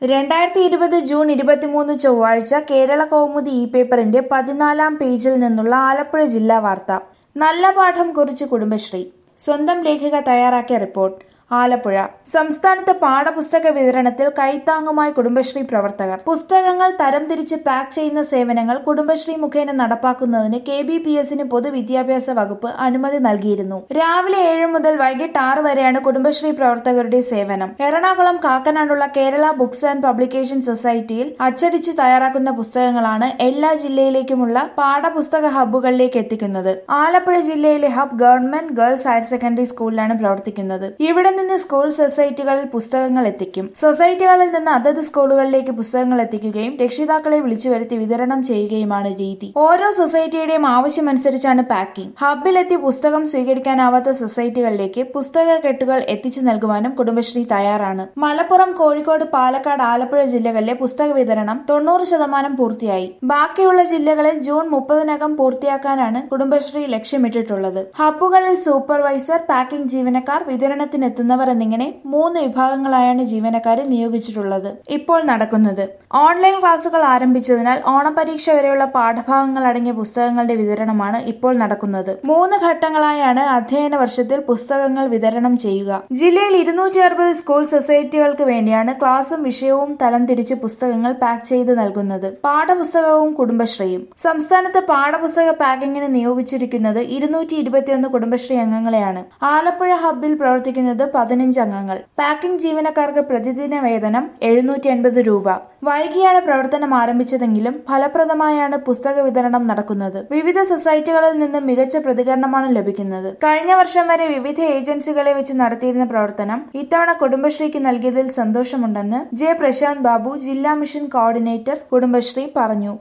രണ്ടായിരത്തി ഇരുപത് ജൂൺ ഇരുപത്തിമൂന്ന് ചൊവ്വാഴ്ച കേരള കൗമുദി ഇ പേപ്പറിന്റെ പതിനാലാം പേജിൽ നിന്നുള്ള ആലപ്പുഴ ജില്ലാ വാർത്ത നല്ല പാഠം കുറിച്ച് കുടുംബശ്രീ സ്വന്തം ലേഖിക തയ്യാറാക്കിയ റിപ്പോർട്ട് ആലപ്പുഴ സംസ്ഥാനത്ത് പാഠപുസ്തക വിതരണത്തിൽ കൈത്താങ്ങുമായി കുടുംബശ്രീ പ്രവർത്തകർ പുസ്തകങ്ങൾ തരംതിരിച്ച് പാക്ക് ചെയ്യുന്ന സേവനങ്ങൾ കുടുംബശ്രീ മുഖേന നടപ്പാക്കുന്നതിന് കെ ബി പി എസിന് പൊതുവിദ്യാഭ്യാസ വകുപ്പ് അനുമതി നൽകിയിരുന്നു രാവിലെ ഏഴ് മുതൽ വൈകിട്ട് ആറ് വരെയാണ് കുടുംബശ്രീ പ്രവർത്തകരുടെ സേവനം എറണാകുളം കാക്കനാടുള്ള കേരള ബുക്സ് ആൻഡ് പബ്ലിക്കേഷൻ സൊസൈറ്റിയിൽ അച്ചടിച്ച് തയ്യാറാക്കുന്ന പുസ്തകങ്ങളാണ് എല്ലാ ജില്ലയിലേക്കുമുള്ള പാഠപുസ്തക ഹബ്ബുകളിലേക്ക് എത്തിക്കുന്നത് ആലപ്പുഴ ജില്ലയിലെ hub government girls higher secondary സ്കൂളിലാണ് പ്രവർത്തിക്കുന്നത് ഇവിടെ നിന്ന് സ്കൂൾ സൊസൈറ്റികളിൽ പുസ്തകങ്ങൾ എത്തിക്കും സൊസൈറ്റികളിൽ നിന്ന് അതത് സ്കൂളുകളിലേക്ക് പുസ്തകങ്ങൾ എത്തിക്കുകയും രക്ഷിതാക്കളെ വിളിച്ചു വരുത്തി വിതരണം ചെയ്യുകയുമാണ് രീതി ഓരോ സൊസൈറ്റിയുടെയും ആവശ്യമനുസരിച്ചാണ് പാക്കിംഗ് ഹബ്ബിലെത്തി പുസ്തകം സ്വീകരിക്കാനാവാത്ത സൊസൈറ്റികളിലേക്ക് പുസ്തക കെട്ടുകൾ എത്തിച്ചു നൽകുവാനും കുടുംബശ്രീ തയ്യാറാണ് മലപ്പുറം കോഴിക്കോട് പാലക്കാട് ആലപ്പുഴ ജില്ലകളിലെ പുസ്തക വിതരണം തൊണ്ണൂറ് ശതമാനം പൂർത്തിയായി ബാക്കിയുള്ള ജില്ലകളിൽ ജൂൺ മുപ്പതിനകം പൂർത്തിയാക്കാനാണ് കുടുംബശ്രീ ലക്ഷ്യമിട്ടിട്ടുള്ളത് ഹബ്ബുകളിൽ സൂപ്പർവൈസർ പാക്കിംഗ് ജീവനക്കാർ വിതരണത്തിനെത്തുന്നവർ എന്നിങ്ങനെ മൂന്ന് വിഭാഗങ്ങളായാണ് ജീവനക്കാരെ നിയോഗിച്ചിട്ടുള്ളത് ഇപ്പോൾ നടക്കുന്നത് ഓൺലൈൻ ക്ലാസുകൾ ആരംഭിച്ചതിനാൽ ഓണപരീക്ഷ വരെയുള്ള പാഠഭാഗങ്ങൾ അടങ്ങിയ പുസ്തകങ്ങളുടെ വിതരണമാണ് ഇപ്പോൾ നടക്കുന്നത് മൂന്ന് ഘട്ടങ്ങളായാണ് അധ്യയന വർഷത്തിൽ പുസ്തകങ്ങൾ വിതരണം ചെയ്യുക ജില്ലയിൽ ഇരുന്നൂറ്റി അറുപത് സ്കൂൾ സൊസൈറ്റികൾക്ക് വേണ്ടിയാണ് ക്ലാസും വിഷയവും തരംതിരിച്ച് പുസ്തകങ്ങൾ പാക്ക് ചെയ്ത് നൽകുന്നത് പാഠപുസ്തകവും കുടുംബശ്രീയും സംസ്ഥാനത്ത് പാഠപുസ്തക പാക്കിങ്ങിന് നിയോഗിച്ചിരിക്കുന്നത് ഇരുന്നൂറ്റി ഇരുപത്തിയൊന്ന് കുടുംബശ്രീ അംഗങ്ങളെയാണ് ആലപ്പുഴ ഹബ്ബിൽ പ്രവർത്തിക്കുന്നത് പതിനഞ്ച് അംഗങ്ങൾ പാക്കിംഗ് ജീവനക്കാർക്ക് പ്രതിദിന വേതനം എഴുന്നൂറ്റി അൻപത് രൂപ വൈകിയാണ് പ്രവർത്തനം ആരംഭിച്ചതെങ്കിലും ഫലപ്രദമായാണ് പുസ്തക വിതരണം നടക്കുന്നത് വിവിധ സൊസൈറ്റികളിൽ നിന്ന് മികച്ച പ്രതികരണമാണ് ലഭിക്കുന്നത് കഴിഞ്ഞ വർഷം വരെ വിവിധ ഏജൻസികളെ വെച്ച് നടത്തിയിരുന്ന പ്രവർത്തനം ഇത്തവണ കുടുംബശ്രീക്ക് നൽകിയതിൽ സന്തോഷമുണ്ടെന്ന് ജെ പ്രശാന്ത് ബാബു ജില്ലാ മിഷൻ കോർഡിനേറ്റർ കുടുംബശ്രീ പറഞ്ഞു